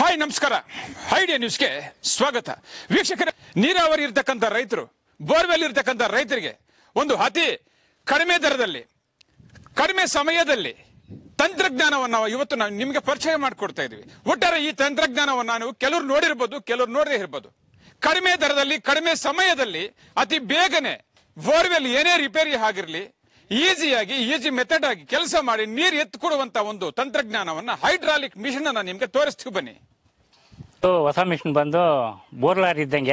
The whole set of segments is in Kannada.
ಹಾಯ್ ನಮಸ್ಕಾರ ಐಡಿಯಾ ನ್ಯೂಸ್ಗೆ ಸ್ವಾಗತ ವೀಕ್ಷಕರ ನೀರಾವರಿ ಇರ್ತಕ್ಕಂಥ ರೈತರು ಬೋರ್ವೆಲ್ ಇರ್ತಕ್ಕಂಥ ರೈತರಿಗೆ ಒಂದು ಅತಿ ಕಡಿಮೆ ದರದಲ್ಲಿ ಕಡಿಮೆ ಸಮಯದಲ್ಲಿ ತಂತ್ರಜ್ಞಾನವನ್ನು ನಾವು ಇವತ್ತು ನಾವು ನಿಮಗೆ ಪರಿಚಯ ಮಾಡಿಕೊಡ್ತಾ ಇದೀವಿ ಒಟ್ಟಾರೆ ಈ ತಂತ್ರಜ್ಞಾನವನ್ನು ನಾವು ಕೆಲವರು ನೋಡಿರ್ಬೋದು ಕೆಲವರು ನೋಡದೇ ಇರ್ಬೋದು ಕಡಿಮೆ ದರದಲ್ಲಿ ಕಡಿಮೆ ಸಮಯದಲ್ಲಿ ಅತಿ ಬೇಗನೆ ಬೋರ್ವೆಲ್ ಏನೇ ರಿಪೇರಿ ಆಗಿರಲಿ ಈಸಿಯಾಗಿ ಈಸಿ ಮೆಥಡ್ ಆಗಿ ಕೆಲಸ ಮಾಡಿ ನೀರು ಎತ್ತಿಕೊಡುವಂತ ಒಂದು ತಂತ್ರಜ್ಞಾನವನ್ನ ಹೈಡ್ರಾಲಿಕ್ ಮಿಷನ್ ಅನ್ನ ನಿಮ್ಗೆ ತೋರಿಸ್ತೀವಿ ಬನ್ನಿ ಇದು ಹೊಸ ಮಿಷಿನ್ ಬಂದು ಬೋರ್ಲಾರ್ ಇದ್ದಂಗೆ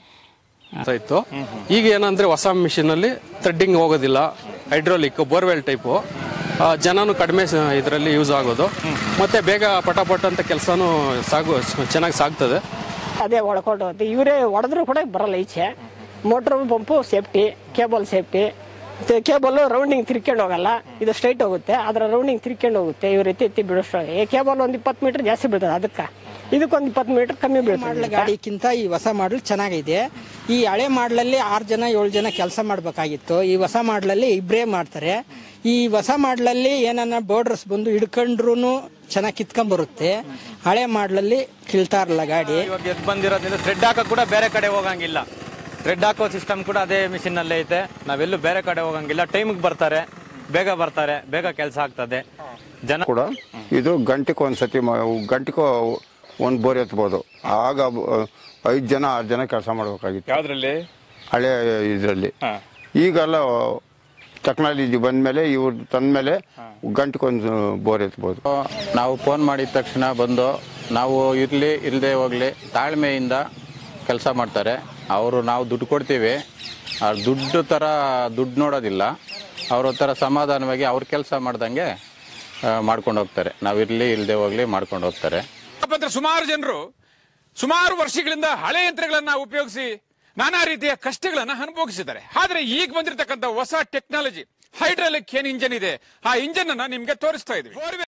ಅಂತ ಇತ್ತು ಈಗ ಏನಂದ್ರೆ ಹೊಸ ಮಿಷಿನ್ ಅಲ್ಲಿ ಥ್ರೆಡ್ಡಿಂಗ್ ಹೋಗೋದಿಲ್ಲ ಹೈಡ್ರೋಲಿಕ್ ಬೋರ್ವೆಲ್ ಟೈಪು ಜನನು ಕಡಿಮೆ ಇದರಲ್ಲಿ ಯೂಸ್ ಆಗೋದು ಮತ್ತೆ ಬೇಗ ಪಟಾಪಟ್ ಅಂತ ಕೆಲಸನೂ ಸಾಗು ಚೆನ್ನಾಗಿ ಸಾಗ್ತದೆ ಅದೇ ಹೊಡ್ಕೊಂಡು ಹೋಗುತ್ತೆ ಇವರೇ ಹೊಡೆದ್ರು ಕೂಡ ಬರಲ್ಲ ಈಚೆ motor pump safety cable safety cable rounding ತಿರ್ಕೊಂಡು ಹೋಗಲ್ಲ ಇದು ಸ್ಟ್ರೈಟ್ ಹೋಗುತ್ತೆ ಅದರ ರೌಂಡಿಂಗ್ ತಿರ್ಕೊಂಡು ಹೋಗುತ್ತೆ ಇವ್ರು ಎತ್ತಿ ಎತ್ತಿ ಬಿಡೋಷ್ಟು ಈ ಕೇಬಲ್ ಒಂದು ಇಪ್ಪತ್ತು ಮೀಟರ್ ಜಾಸ್ತಿ ಬೀಳ್ತದೆ ಅದಕ್ಕೆ ಇದಕ್ಕೊಂದು ಇಪ್ಪತ್ತು ಮೀಟರ್ ಕಮ್ಮಿ ಮಾಡಲ್ ಬೀಳ್ತದೆ ಗಾಡಿಗಿಂತ ಈ ಹೊಸ ಮಾಡಲ್ ಚೆನ್ನಾಗಿದೆ ಈ ಹಳೆ ಮಾಡಲಲ್ಲಿ ಆರು ಜನ ಏಳು ಜನ ಕೆಲಸ ಮಾಡಬೇಕಾಗಿತ್ತು ಈ ಹೊಸ ಮಾಡಲಲ್ಲಿ ಇಬ್ಬರೇ ಮಾಡ್ತಾರೆ ಈ ಹೊಸ ಮಾಡಲಲ್ಲಿ ಏನನ್ನ ಬೋರ್ಡರ್ಸ್ ಬಂದು ಹಿಡ್ಕೊಂಡ್ರು ಚೆನ್ನಾಗಿ ಕಿತ್ಕೊಂಡ್ ಬರುತ್ತೆ ಹಳೆ ಮಾಡಲಲ್ಲಿ ಕೀಳ್ತಾ ಇರಲ್ಲ ಗಾಡಿ ಇವಾಗ ಎದ್ದು ಬಂದಿರೋದ್ರಿಂದ ಥ್ರೆಡ್ ಹಾಕಕ್ ಕೂಡ ಬೇರೆ ಕಡೆ ಹೋಗಂಗಿಲ್ಲ ಥ್ರೆಡ್ ಹಾಕೋ ಸಿಸ್ಟಮ್ ಕೂಡ ಅದೇ ಮಿಷಿನ್ ಅಲ್ಲೇ ಐತೆ ನಾವೆಲ್ಲೂ ಬೇರೆ ಕಡೆ ಹೋಗಂಗಿಲ್ಲ ಟೈಮಿಗೆ ಬರ್ತಾರೆ ಬೇಗ ಬರ್ತಾರೆ ಬೇಗ ಕೆಲಸ ಆಗ್ತದೆ ಜನ ಕೂಡ ಇದು ಗಂಟೆಗೆ ಒಂದು ಸತಿ ಗಂಟೆಗೂ ಒಂದು ಬೋರ್ ಎತ್ಬೋದು ಆಗ ಐದು ಜನ ಆರು ಜನ ಕೆಲಸ ಮಾಡಬೇಕಾಗಿತ್ತು ಯಾವ್ದ್ರಲ್ಲಿ ಹಳೆ ಇದರಲ್ಲಿ ಈಗೆಲ್ಲ ಟೆಕ್ನಾಲಜಿ ಬಂದಮೇಲೆ ಇವ್ರು ತಂದಮೇಲೆ ಗಂಟೆಗೊಂದು ಬೋರ್ ಎತ್ಬೋದು ನಾವು ಫೋನ್ ಮಾಡಿದ ತಕ್ಷಣ ಬಂದು ನಾವು ಇರಲಿ ಇಲ್ಲದೆ ಹೋಗಲಿ ತಾಳ್ಮೆಯಿಂದ ಕೆಲಸ ಮಾಡ್ತಾರೆ ಅವರು ನಾವು ದುಡ್ಡು ಕೊಡ್ತೀವಿ ಆ ದುಡ್ಡು ಥರ ದುಡ್ಡು ನೋಡೋದಿಲ್ಲ ಅವ್ರ ಥರ ಸಮಾಧಾನವಾಗಿ ಅವ್ರ ಕೆಲಸ ಮಾಡ್ದಂಗೆ ಮಾಡ್ಕೊಂಡು ಹೋಗ್ತಾರೆ ನಾವು ಇರಲಿ ಇಲ್ಲದೆ ಹೋಗಲಿ ಮಾಡ್ಕೊಂಡು ಹೋಗ್ತಾರೆ ಯಾಕಂದ್ರೆ ಸುಮಾರು ಜನರು ಸುಮಾರು ವರ್ಷಗಳಿಂದ ಹಳೆ ಯಂತ್ರಗಳನ್ನ ಉಪಯೋಗಿಸಿ ನಾನಾ ರೀತಿಯ ಕಷ್ಟಗಳನ್ನ ಅನುಭವಿಸಿದ್ದಾರೆ ಆದ್ರೆ ಈಗ ಬಂದಿರತಕ್ಕಂಥ ಹೊಸ ಟೆಕ್ನಾಲಜಿ ಹೈಡ್ರಾಲಿಕ್ ಏನ್ ಇಂಜನ್ ಇದೆ ಆ ಇಂಜನ್ ಅನ್ನ ನಿಮ್ಗೆ ತೋರಿಸ್ತಾ ಇದ್ವಿ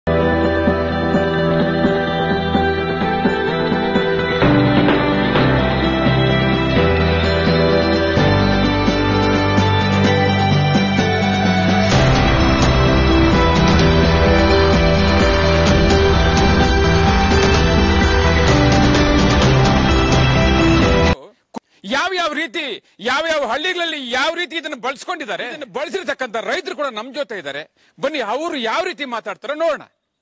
ಯಾವ ಯಾವ ರೀತಿ ಯಾವ ಯಾವ ಹಳ್ಳಿಗಳಲ್ಲಿ ಯಾವ ರೀತಿ ಇದನ್ನು ಬಳಸ್ಕೊಂಡಿದ್ದಾರೆ ಇದನ್ನು ಬಳಸಿರ್ತಕ್ಕಂಥ ರೈತರು ಕೂಡ ನಮ್ ಜೊತೆ ಇದ್ದಾರೆ ಬನ್ನಿ ಅವರು ಯಾವ ರೀತಿ ಮಾತಾಡ್ತಾರೆ ನೋಡೋಣ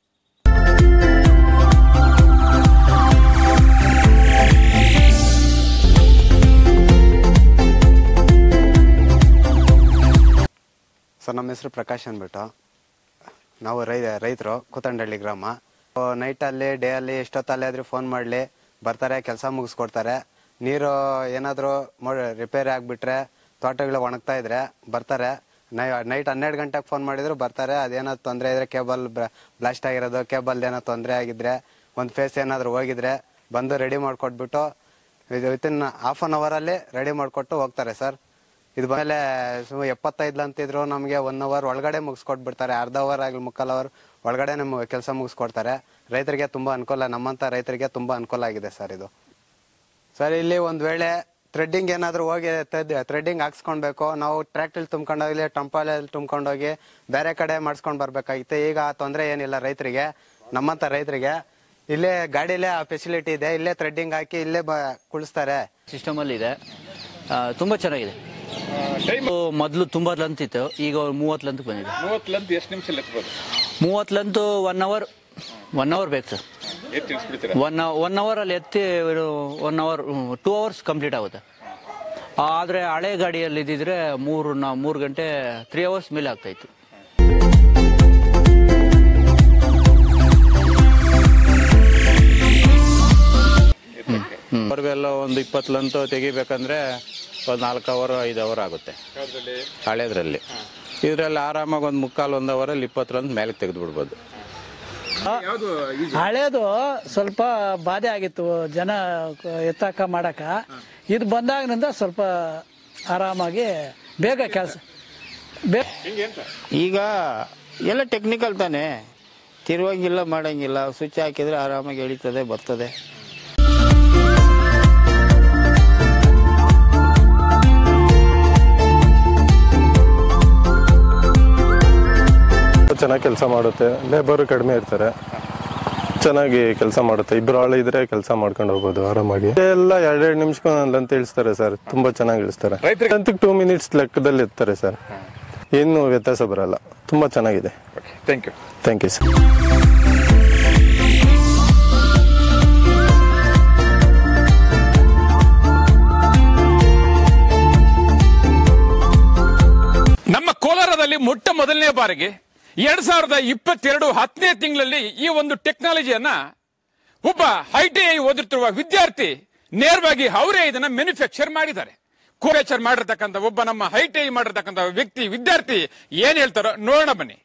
ಸರ್ ನಮ್ಮ ಹೆಸರು ಪ್ರಕಾಶ್ ಅಂದ್ಬಿಟ್ಟು ನಾವು ರೈ ರೈತರು ಕೂತಂಡಳ್ಳಿ ಗ್ರಾಮ ನೈಟಲ್ಲಿ ಡೇ ಅಲ್ಲಿ ಎಷ್ಟೊತ್ತಲ್ಲಿ ಆದ್ರೂ ಫೋನ್ ಮಾಡಲಿ ಬರ್ತಾರೆ ಕೆಲಸ ಮುಗಿಸ್ಕೊಡ್ತಾರೆ ನೀರು ಏನಾದರೂ ರಿಪೇರಿ ಆಗಿಬಿಟ್ರೆ ತೋಟಗಳು ಒಣಗ್ತಾ ಇದ್ರೆ ಬರ್ತಾರೆ ನೈ ನೈಟ್ ಹನ್ನೆರಡು ಗಂಟೆಗೆ ಫೋನ್ ಮಾಡಿದ್ರು ಬರ್ತಾರೆ ಅದೇನಾದ್ರು ತೊಂದರೆ ಇದ್ರೆ ಕೇಬಲ್ ಬ್ಲಾಸ್ಟ್ ಆಗಿರೋದು ಕೇಬಲ್ ಏನೋ ತೊಂದರೆ ಆಗಿದ್ರೆ ಒಂದು ಫೇಸ್ ಏನಾದರೂ ಹೋಗಿದ್ರೆ ಬಂದು ರೆಡಿ ಮಾಡಿಕೊಟ್ಬಿಟ್ಟು ಇದು ವಿತಿನ್ ಹಾಫ್ ಅನ್ ಅವರಲ್ಲಿ ರೆಡಿ ಮಾಡಿಕೊಟ್ಟು ಹೋಗ್ತಾರೆ ಸರ್ ಇದು ಮೇಲೆ ಸುಮಾರು ಎಪ್ಪತ್ತೈದು ಅಂತಿದ್ರು ನಮಗೆ ಒನ್ ಅವರ್ ಒಳಗಡೆ ಮುಗಿಸ್ಕೊಟ್ಬಿಡ್ತಾರೆ ಅರ್ಧ ಅವರ್ ಆಗಲಿ ಮುಕ್ಕಾಲ್ ಅವರ್ ಒಳಗಡೆ ನಮ್ಗೆ ಕೆಲಸ ಮುಗಿಸ್ಕೊಡ್ತಾರೆ ರೈತರಿಗೆ ತುಂಬಾ ಅನುಕೂಲ ನಮ್ಮಂತ ರೈತರಿಗೆ ತುಂಬಾ ಅನುಕೂಲ ಆಗಿದೆ ಸರ್ ಇದು ಸರ್ ಇಲ್ಲಿ ಒಂದ್ ವೇಳೆ ಥ್ರೆಡ್ಡಿಂಗ್ ಏನಾದ್ರು ಹೋಗಿ ಥ್ರೆಡ್ಡಿಂಗ್ ಹಾಕ್ಸ್ಕೊಳ್ಬೇಕು ನಾವು ಟ್ರ್ಯಾಕ್ಟರ್ ತುಂಬ್ಕೊಂಡೋಗಿ ಟಂಪಾಲಲ್ಲಿ ತುಂಬ್ಕೊಂಡೋಗಿ ಬೇರೆ ಕಡೆ ಮಾಡಿಸ್ಕೊಂಡ್ ಬರ್ಬೇಕಾಗಿತ್ತು ಈಗ ಆ ತೊಂದರೆ ಏನಿಲ್ಲ ರೈತರಿಗೆ ನಮ್ಮಂತ ರೈತರಿಗೆ ಇಲ್ಲೇ ಗಾಡಿಲೇ ಆ ಫೆಸಿಲಿಟಿ ಇದೆ ಇಲ್ಲೇ ಥ್ರೆಡ್ಡಿಂಗ್ ಹಾಕಿ ಇಲ್ಲೇ ಬ ಕುಳಿಸ್ತಾರೆ ಸಿಸ್ಟಮ್ ಅಲ್ಲಿ ಇದೆ ಆ, ತುಂಬಾ ಚೆನ್ನಾಗಿದೆ ಮೊದಲು ತುಂಬಾ ಲೆಂತ್ ಇತ್ತು ಈಗ ಮೂವತ್ತು ಲೆಂತ್ ಬಂದಿದೆ ಮೂವತ್ತು ಎಷ್ಟು ನಿಮಿಷ ಲೆಕ್ಕಬಹುದು ಮೂವತ್ತು length one hour one hour ಬೇಕು ಸರ್ ಒನ್ ಒನ್ ಅವರ್ ಅಲ್ಲಿ ಎತ್ತಿ one hour two hours complete ಆಗುತ್ತೆ ಆದರೆ ಹಳೆ ಗಾಡಿಯಲ್ಲಿ ಇದ್ದಿದ್ರೆ ಮೂರು ನಾ ಮೂರು ಗಂಟೆ ತ್ರೀ ಅವರ್ಸ್ ಮೇಲೆ ಆಗ್ತಾ ಇತ್ತು ಅವ್ರಿಗೆಲ್ಲ ಒಂದು ಇಪ್ಪತ್ತು ಲಂತು ತೆಗಿಬೇಕಂದ್ರೆ ಒಂದು ನಾಲ್ಕು ಅವರ್ ಐದು ಅವರ್ ಆಗುತ್ತೆ ಹಳೇದ್ರಲ್ಲಿ ಇದರಲ್ಲಿ ಆರಾಮಾಗಿ ಒಂದು ಮುಕ್ಕಾಲು ಒಂದು ಅವರಲ್ಲಿ ಇಪ್ಪತ್ತು ಲಂತ್ ಮೇಲೆ ತೆಗೆದು ಬಿಡ್ಬೋದು ಹಳೇದು ಸ್ವಲ್ಪ ಬಾಧೆ ಆಗಿತ್ತು ಜನ ಎತ್ತಾಕ ಮಾಡಕ ಇದು ಬಂದಾಗಿನಿಂದ ಸ್ವಲ್ಪ ಆರಾಮಾಗಿ ಬೇಗ ಕೆಲಸ ಈಗ ಎಲ್ಲ ಟೆಕ್ನಿಕಲ್ ತಾನೇ ತಿರುವಂಗಿಲ್ಲ ಮಾಡಂಗಿಲ್ಲ ಸ್ವಿಚ್ ಹಾಕಿದ್ರೆ ಆರಾಮಾಗಿ ಎಳಿತದೆ ಬರ್ತದೆ ಚೆನ್ನಾಗಿ ಕೆಲಸ ಮಾಡುತ್ತೆ ಲೇಬರ್ ಕಡಿಮೆ ಇರ್ತಾರೆ ಚೆನ್ನಾಗಿ ಕೆಲಸ ಮಾಡುತ್ತೆ ಇಬ್ರು ಆಳು ಇದ್ರೆ ಕೆಲಸ ಮಾಡ್ಕೊಂಡು ಹೋಗ್ಬೋದು ಆರಾಮಾಗಿ ಎಲ್ಲ ಎರಡೆರಡು ನಿಮಿಷಕ್ಕೆ ಅಂತ ಇಳಿಸ್ತಾರೆ ಸರ್ ತುಂಬಾ ಚೆನ್ನಾಗಿ ಇಳಿಸ್ತಾರೆ ಅಂತಕ್ಕೆ ಟೂ ಮಿನಿಟ್ಸ್ ಲೆಕ್ಕದಲ್ಲಿ ಇರ್ತಾರೆ ಸರ್ ಏನು ವ್ಯತ್ಯಾಸ ಬರಲ್ಲ ತುಂಬಾ ಚೆನ್ನಾಗಿದೆ thank you thank you sir ನಮ್ಮ ಕೋಲಾರದಲ್ಲಿ ಮೊಟ್ಟ ಮೊದಲನೇ ಬಾರಿಗೆ ಎರಡ್ ಸಾವಿರದ ಇಪ್ಪತ್ತೆರಡು ಹತ್ತನೇ ತಿಂಗಳಲ್ಲಿ ಈ ಒಂದು ಟೆಕ್ನಾಲಜಿಯನ್ನ ಒಬ್ಬ ಐಟಿಐ ಓದುತ್ತಿರುವ ವಿದ್ಯಾರ್ಥಿ ನೇರವಾಗಿ ಅವರೇ ಇದನ್ನ ಮ್ಯಾನುಫ್ಯಾಕ್ಚರ್ ಮಾಡಿದ್ದಾರೆ ಕೋರೇಚರ್ ಮಾಡಿರ್ತಕ್ಕಂಥ ಒಬ್ಬ ನಮ್ಮ ಐಟಿಐ ಮಾಡಿರ್ತಕ್ಕಂಥ ವ್ಯಕ್ತಿ ವಿದ್ಯಾರ್ಥಿ ಏನ್ ಹೇಳ್ತಾರೋ ನೋಡೋಣ ಬನ್ನಿ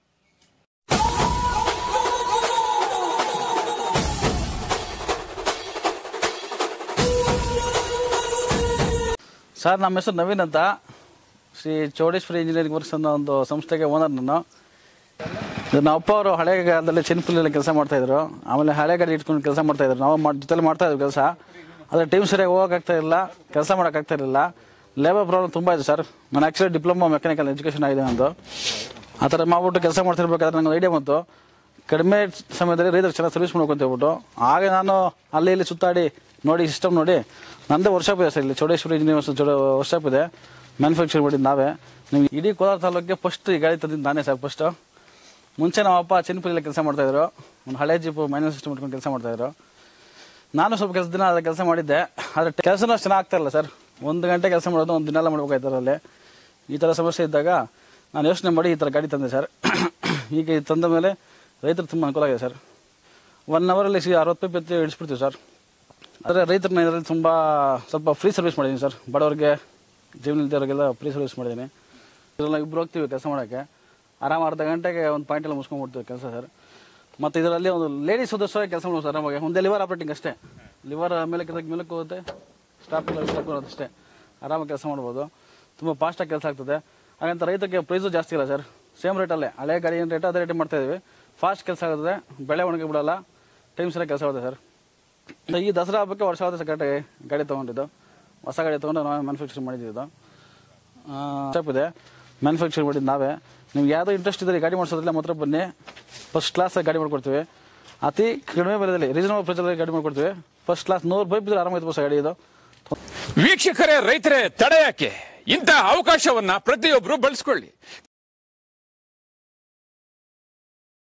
ಸರ್ ನಮ್ಮ ಹೆಸರು ನವೀನ್ ಅಂತ ಶ್ರೀ ಚೌಡೇಶ್ವರಿ ಇಂಜಿನಿಯರಿಂಗ್ ವರ್ಕ್ಸ್ ಅನ್ನೋ ಒಂದು ಸಂಸ್ಥೆಗೆ ಓನರ್ ನಾನು ಇದು ನಮ್ಮ ಅಪ್ಪ ಅವರು ಹಳೆ ಕಾಲದಲ್ಲಿ ಚಿನ್ಪುಲಿಯಲ್ಲಿ ಕೆಲಸ ಮಾಡ್ತಾ ಇದ್ರು ಆಮೇಲೆ ಹಳೆ ಗಾಡಿ ಇಟ್ಕೊಂಡು ಕೆಲಸ ಮಾಡ್ತಾ ಇದ್ರು ನಾವು ಮಾಡ್- ಜೊತೆಲಿ ಮಾಡ್ತಾ ಇದ್ವಿ ಕೆಲಸ ಆದರೆ ಟೈಮ್ ಸರಿಯಾಗಿ ಹೋಗೋಕ್ಕಾಗ್ತಾ ಇರಲಿಲ್ಲ ಕೆಲಸ ಮಾಡೋಕ್ಕಾಗ್ತಾ ಇರಲಿಲ್ಲ ಲೇಬರ್ ಪ್ರಾಬ್ಲಮ್ ತುಂಬ ಇದೆ ಸರ್ ನಾನು ಆ್ಯಕ್ಚುಲಿ ಡಿಪ್ಲೊಮಾ ಮೆಕ್ಯಾನಿಕಲ್ ಎಜುಕೇಷನ್ ಆಗಿದೆ ನಂದು ಆ ಥರ ಮಾಡ್ಬಿಟ್ಟು ಕೆಲಸ ಮಾಡ್ತಿರ್ಬೇಕಾದ್ರೆ ನಂಗೆ ಐಡಿಯಾ ಬಂತು ಕಡಿಮೆ ಸಮಯದಲ್ಲಿ ರೈತರು ಚೆನ್ನಾಗಿ ಸರ್ವಿಸ್ ಮಾಡ್ಬೇಕು ಅಂತ ಹೇಳ್ಬಿಟ್ಟು ಆಗ ನಾನು ಅಲ್ಲಿ ಇಲ್ಲಿ ಸುತ್ತಾಡಿ ನೋಡಿ ಸಿಸ್ಟಮ್ ನೋಡಿ ನಂದೇ ವರ್ಷಾಪ್ ಇದೆ ಸರ್ ಇಲ್ಲಿ ಚೌಡೇಶ್ವರಿ ಇಂಜಿನಿಯರ್ಸ್ ಚೌಡ ವರ್ಷಾಪ್ ಇದೆ ಮ್ಯಾನುಫ್ಯಾಕ್ಚರ್ ಮಾಡಿದ್ದು ನಾವೇ ನಿಮ್ಗೆ ಇಡೀ ಕೋಲಾರ ತಾಲೂಕಿಗೆ ಫಸ್ಟ್ ಈ ಗಾಡಿ ತಂದಿದ್ದು ನಾನೇ ಸರ್ ಫಸ್ಟು ಮುಂಚೆ ನಮ್ಮ ಅಪ್ಪ ಚಿನ್ನಪುರಿಯಲ್ಲಿ ಕೆಲಸ ಮಾಡ್ತಾಯಿದ್ರು ಒಂದು ಹಳೆ ಜೀಪು ಮೈನಸ್ ಸಿಸ್ಟಮ್ ಇಟ್ಕೊಂಡು ಕೆಲಸ ಮಾಡ್ತಾಯಿದ್ರು ನಾನು ಸ್ವಲ್ಪ ಕೆಲಸ ದಿನ ಅದ್ರ ಕೆಲಸ ಮಾಡಿದ್ದೆ ಆದರೆ ಕೆಲಸನೂ ಅಷ್ಟು ಚೆನ್ನಾಗಿ ಆಗ್ತಾ ಇಲ್ಲ ಸರ್ ಒಂದು ಗಂಟೆ ಕೆಲಸ ಮಾಡೋದು ಒಂದು ದಿನ ಎಲ್ಲ ಮಾಡ್ಬೇಕಾಯ್ತು ಅದರಲ್ಲಿ ಈ ಥರ ಸಮಸ್ಯೆ ಇದ್ದಾಗ ನಾನು ಯೋಚನೆ ಮಾಡಿ ಈ ಥರ ಗಾಡಿ ತಂದೆ ಸರ್ ಈಗ ಇದು ತಂದ ಮೇಲೆ ರೈತರು ತುಂಬ ಅನುಕೂಲ ಆಗಿದೆ ಸರ್ ಒನ್ ಅವರಲ್ಲಿ ಸಿ ಅರವತ್ತು ರೂಪಾಯಿ ಎತ್ತಿ ಇಳಿಸ್ಬಿಡ್ತೀವಿ ಸರ್ ಆದರೆ ರೈತರನ್ನ ಇದರಲ್ಲಿ ತುಂಬ ಸ್ವಲ್ಪ ಫ್ರೀ ಸರ್ವಿಸ್ ಮಾಡಿದ್ದೀನಿ ಸರ್ ಬಡವರಿಗೆ ಜೀವನ ಇಲ್ದವ್ರಿಗೆಲ್ಲ ಫ್ರೀ ಸರ್ವಿಸ್ ಮಾಡಿದ್ದೀನಿ ಇದರಲ್ಲಿ ಇಬ್ಬರು ಹೋಗ್ತೀವಿ ಕೆಲಸ ಮಾಡೋಕ್ಕೆ ಆರಾಮ ಅರ್ಧ ಗಂಟೆಗೆ ಒಂದು ಪಾಯಿಂಟೆಲ್ಲ ಮುಗಿಸ್ಕೊಂಡ್ಬಿಡ್ತೀವಿ ಕೆಲಸ ಸರ್ ಮತ್ತು ಇದರಲ್ಲಿ ಒಂದು ಲೇಡೀಸ್ ಸದಸ್ಯವಾಗಿ ಕೆಲಸ ಮಾಡೋದು ಸರ್ ಆರಾಮಾಗಿ ಒಂದೇ ಲಿವರ್ ಆಪ್ರೇಟಿಂಗ್ ಅಷ್ಟೇ ಲಿವರ್ ಮೇಲೆ ಕೆಲಸ ಮೇಲಕ್ಕೆ ಹೋಗುತ್ತೆ ಸ್ಟಾಪ್ ಇಲ್ಲ ಸ್ಟಾಪ್ ಇರೋದು ಅಷ್ಟೇ ಆರಾಮಾಗಿ ಕೆಲಸ ಮಾಡ್ಬೋದು ತುಂಬ ಫಾಸ್ಟಾಗಿ ಕೆಲಸ ಆಗ್ತದೆ ಹಾಗಂತ ರೈತರಿಗೆ ಪ್ರೈಸು ಜಾಸ್ತಿ ಇಲ್ಲ ಸರ್ ಸೇಮ್ ರೇಟಲ್ಲೇ ಹಳೆ ಗಾಡಿ ಏನು ರೇಟ್ ಅದೇ ರೇಟ್ ಮಾಡ್ತಾ ಇದೀವಿ ಫಾಸ್ಟ್ ಕೆಲಸ ಆಗುತ್ತೆ ಬೆಳೆ ಒಣಗಿ ಬಿಡಲ್ಲ ಟೈಮ್ ಸರಿಯಾಗಿ ಕೆಲಸ ಆಗುತ್ತೆ ಸರ್ ಈ ದಸರಾ ಹಬ್ಬಕ್ಕೆ ವರ್ಷ ಆದ ಸೆಕೆಂಡ್ ಗಾಡಿ ತೊಗೊಂಡಿದ್ದು ಹೊಸ ಗಾಡಿ ತೊಗೊಂಡು ನಾವು ಮ್ಯಾನುಫ್ಯಾಕ್ಚರ್ ಮಾಡಿದ್ದು ಸ್ಟೆಪ್ ಇದೆ ಮ್ಯಾನುಫ್ಯಾಕ್ಚರ್ ಮಾಡಿದ್ದು ನಾವೇ ನಿಮ್ಗೆ ಯಾವುದೋ ಇಂಟ್ರೆಸ್ಟ್ ಇದ್ದರೆ ಗಾಡಿ ಮಾಡಿಸೋದ್ರಲ್ಲಿ ಮಾತ್ರ ಬನ್ನಿ ಫಸ್ಟ್ ಕ್ಲಾಸ್ ಗಾಡಿ ಮಾಡ್ಕೊಡ್ತೀವಿ ಅತಿ ಕಡಿಮೆ ಬೆಲೆಯಲ್ಲಿ ರೀಸನಬಲ್ ಪ್ರೈಸಲ್ಲಿ ಗಾಡಿ ಮಾಡ್ಕೊಡ್ತೀವಿ ಫಸ್ಟ್ ಕ್ಲಾಸ್ ನೂರು ಬೈಪ್ ಇದ್ರೆ ಆರಾಮಾಯ್ತು ಬಸ್ ಗಾಡಿ ಇದು ವೀಕ್ಷಕರೇ ರೈತರೇ ತಡ ಯಾಕೆ ಇಂತಹ ಅವಕಾಶವನ್ನ ಪ್ರತಿಯೊಬ್ಬರು ಬಳಸ್ಕೊಳ್ಳಿ